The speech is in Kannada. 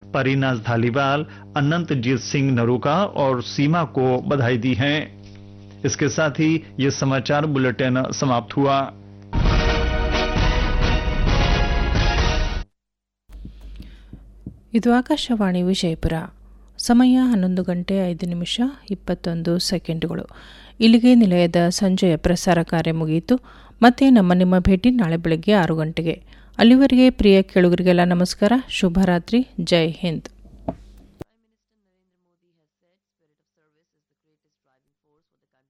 परीनाज धालीवाल अनंतजीत सिंह नरूका और सीमा को बधाई दी है इसके साथ ही ये समाचार बुलेटिन समाप्त हुआ ಇದು ಆಕಾಶವಾಣಿ ವಿಜಯಪುರ ಸಮಯ ಹನ್ನೊಂದು ಗಂಟೆ ಐದು ನಿಮಿಷ ಇಪ್ಪತ್ತೊಂದು ಸೆಕೆಂಡುಗಳು ಇಲ್ಲಿಗೆ ನಿಲಯದ ಸಂಜೆಯ ಪ್ರಸಾರ ಕಾರ್ಯ ಮುಗಿಯಿತು ಮತ್ತೆ ನಮ್ಮ ನಿಮ್ಮ ಭೇಟಿ ನಾಳೆ ಬೆಳಗ್ಗೆ ಆರು ಗಂಟೆಗೆ ಅಲ್ಲಿವರೆಗೆ ಪ್ರಿಯ ಕೇಳುಗರಿಗೆಲ್ಲ ನಮಸ್ಕಾರ ಶುಭರಾತ್ರಿ ಜೈ ಹಿಂದ್